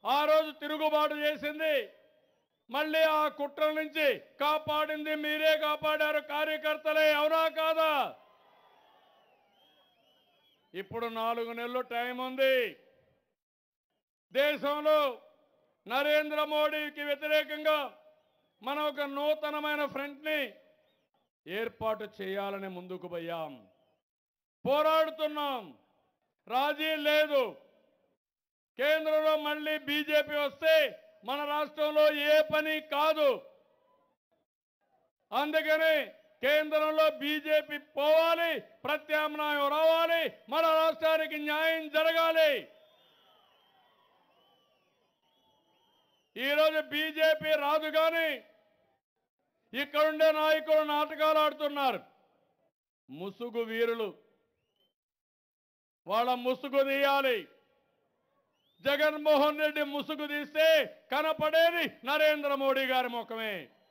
ఆ రోజు తిరుగుబాటు చేసింది మళ్ళీ ఆ కుట్ర నుంచి కాపాడింది మీరే కాపాడారు కార్యకర్తలే అవునా కాదా ఇప్పుడు నాలుగు నెలలు టైం ఉంది దేశంలో నరేంద్ర మోడీకి వ్యతిరేకంగా మనం ఒక నూతనమైన ఫ్రంట్ని ఏర్పాటు చేయాలని ముందుకు పోయాం పోరాడుతున్నాం రాజీ లేదు కేంద్రంలో మళ్ళీ బీజేపీ వస్తే మన రాష్ట్రంలో ఏ పని కాదు అందుకని కేంద్రంలో బీజేపీ పోవాలి ప్రత్యామ్నాయం రావాలి మన రాష్ట్రానికి న్యాయం జరగాలి ఈరోజు బీజేపీ రాదు కానీ ఇక్కడుండే నాయకులు నాటకాలు ఆడుతున్నారు ముసుగు వీరులు వాళ్ళ ముసుగు తీయాలి జగన్మోహన్ రెడ్డి ముసుగు తీస్తే కనపడేది నరేంద్ర మోడీ గారి ముఖమే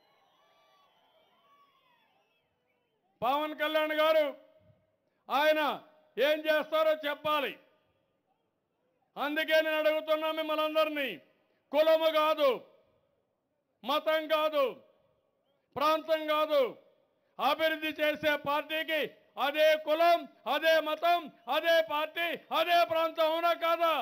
పవన్ కళ్యాణ్ గారు ఆయన ఏం చేస్తారో చెప్పాలి అందుకే నేను అడుగుతున్నా మిమ్మల్ని అందరినీ కులము కాదు మతం కాదు ప్రాంతం కాదు అభివృద్ధి చేసే పార్టీకి అదే కులం అదే మతం అదే పార్టీ అదే ప్రాంతం అవునా కాదా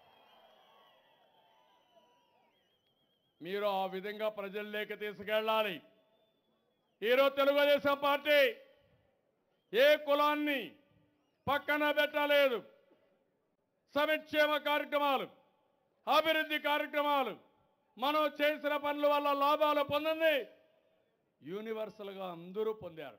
మీరు ఆ విధంగా ప్రజల్లోకి తీసుకెళ్ళాలి ఈరోజు తెలుగుదేశం పార్టీ ఏ కులాన్ని పక్కన పెట్టలేదు సంక్షేమ కార్యక్రమాలు అభివృద్ధి కార్యక్రమాలు మనం చేసిన పనుల వల్ల లాభాలు పొందింది యూనివర్సల్గా అందరూ పొందారు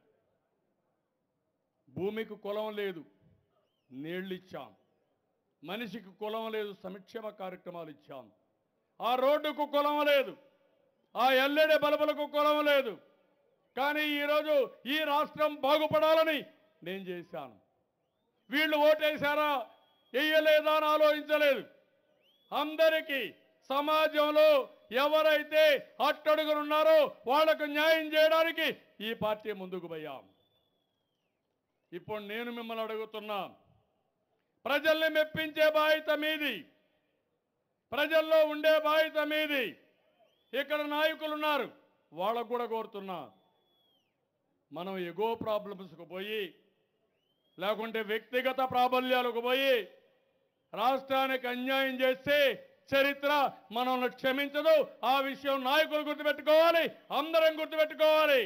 భూమికి కులం లేదు నీళ్ళు ఇచ్చాం మనిషికి కులం లేదు సంక్షేమ కార్యక్రమాలు ఇచ్చాం ఆ రోడ్డుకు కులం లేదు ఆ ఎల్లెడి బలబలకు కులం లేదు కానీ ఈరోజు ఈ రాష్ట్రం బాగుపడాలని నేను చేశాను వీళ్ళు ఓటేశారా వేయలేదా అని ఆలోచించలేదు అందరికీ సమాజంలో ఎవరైతే అట్టడుగునున్నారో వాళ్లకు న్యాయం చేయడానికి ఈ పార్టీ ముందుకు పోయాం ఇప్పుడు నేను మిమ్మల్ని అడుగుతున్నా ప్రజల్ని మెప్పించే బాధ్యత మీది ప్రజల్లో ఉండే బాధ్యత మీది ఇక్కడ నాయకులు ఉన్నారు వాళ్ళకు కూడా కోరుతున్నా మనం ఎగో ప్రాబ్లమ్స్కు పోయి లేకుంటే వ్యక్తిగత ప్రాబల్యాలకు పోయి రాష్ట్రానికి అన్యాయం చేస్తే చరిత్ర మనల్ని క్షమించదు ఆ విషయం నాయకులు గుర్తుపెట్టుకోవాలి అందరం గుర్తుపెట్టుకోవాలి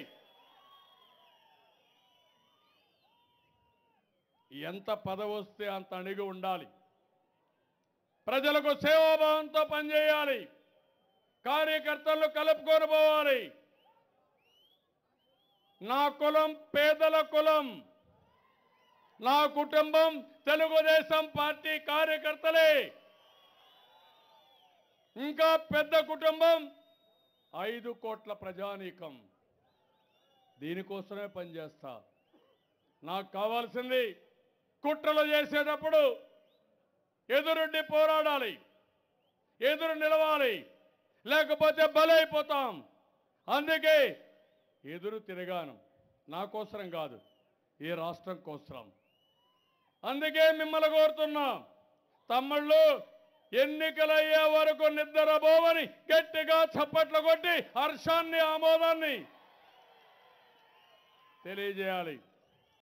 ఎంత పదవి వస్తే అంత అణిగి ఉండాలి ప్రజలకు సేవాభావంతో పనిచేయాలి కార్యకర్తలను కలుపుకొని పోవాలి నా కులం పేదల కులం నా కుటుంబం తెలుగుదేశం పార్టీ కార్యకర్తలే ఇంకా పెద్ద కుటుంబం ఐదు కోట్ల ప్రజానీకం దీనికోసమే పనిచేస్తా నాకు కావాల్సింది కుట్రలు చేసేటప్పుడు ఎదురుండి పోరాడాలి ఎదురు నిలవాలి లేకపోతే బలైపోతాం అందుకే ఎదురు తిరగాను నా కోసరం కాదు ఈ రాష్ట్రం కోసరం అందుకే మిమ్మల్ని కోరుతున్నా తమ్ముళ్ళు ఎన్నికలయ్యే వరకు నిద్రపోవని గట్టిగా చప్పట్లు కొట్టి హర్షాన్ని ఆమోదాన్ని తెలియజేయాలి